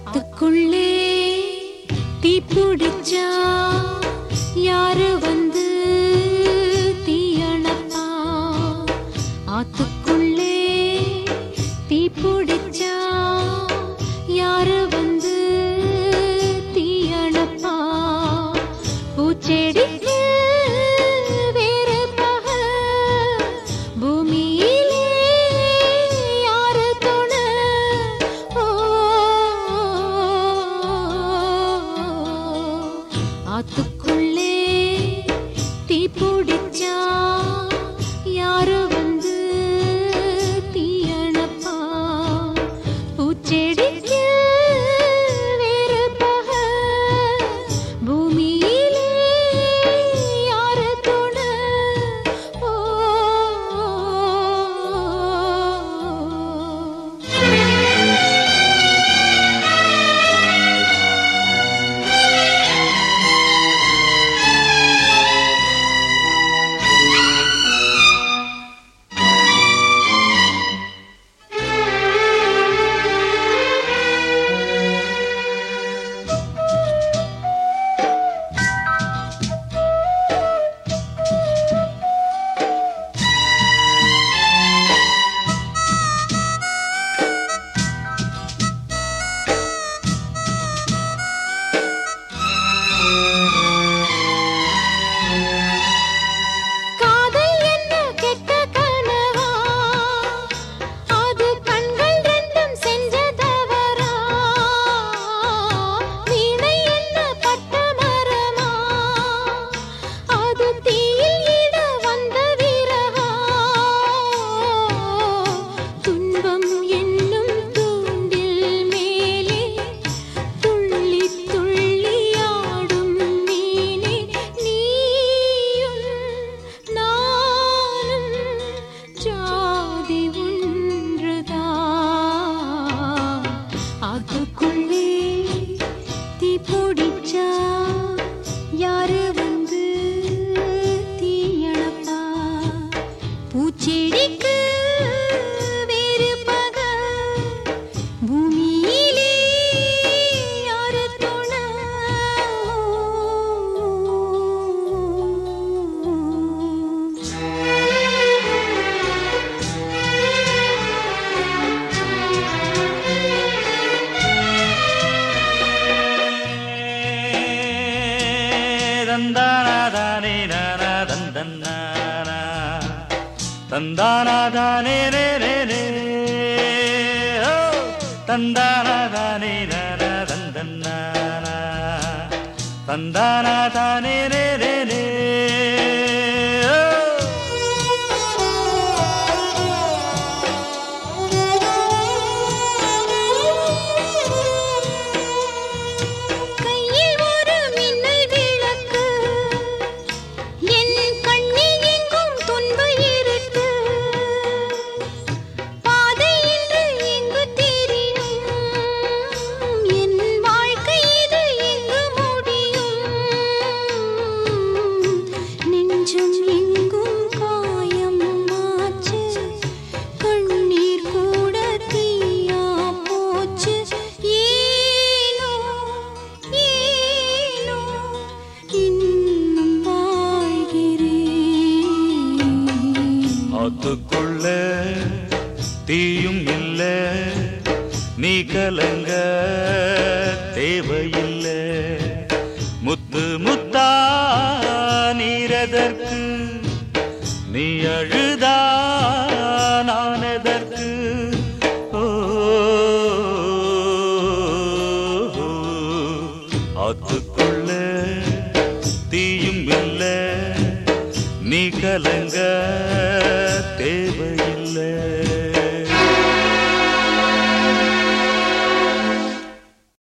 ஆத்துக்குள்ளே தீ பிடிச்சா யாரு வந்து தீயணப்பா ஆத்துக்குள்ளே தீ பிடிச்சா யாரு வந்து தீயணப்பா பூச்செடிக்கு வேறு பக பூமியிலே யாரு துணை ஓ ஆத்துக்குள்ளே தீ பிடிச்சா யாரு வந்து தீயணப்பா பூச்செடிக்கு வேறு பக பூமியிலே யாரு துணை ஓ காதல் என்ன கெட்ட கனவா அது கண்கள் ரெண்டும் செஞ்ச தவறா வீணை என்ன பட்ட மரமா அது தீயில் இட வந்த விரகா துன்பம் என்னும் தூண்டில் மேலே துள்ளி துள்ளி ஆடும் மீனே நீயும் நானும் ஜாதி ஒன்றுதான் அதுக்குள்ளே தீ பிடிச்சா யாரு வந்து தீயணப்பா பூச்செடிக்கு வேறு பக பூமியிலே யாரு துணை தந்தானாதானே நானா தந்தன்னானா தந்தானாதானே ரே ரே ரே ஓ தந்தானாதானே நானா தந்தன்னானா தந்தானாதானே ரே ரே ரே ஓ கையில் ஒரு மின்னல் விளக்கு என் கண்ணில் எங்கும் துன்ப இருட்டு பாதை என்று எங்கு தெரியும் என் வாழ்க்கை இது எங்கு முடியும் நெஞ்சம் எங்கும் காயம் ஆச்சு கண்ணீர் கூட தீயா போச்சு ஏனோ ஏனோ இன்னும் வாழ்கிறேன் அதுக்குள்ள தீயும் இல்ல நீ கலங்க தேவையில்லை முத்து முத்தா நீரதற்கு நீ அழுதா நான் எதற்கு ஓ அதுக்குள்ள தீயும் இல்ல நீ கலங்க தேவையில்லை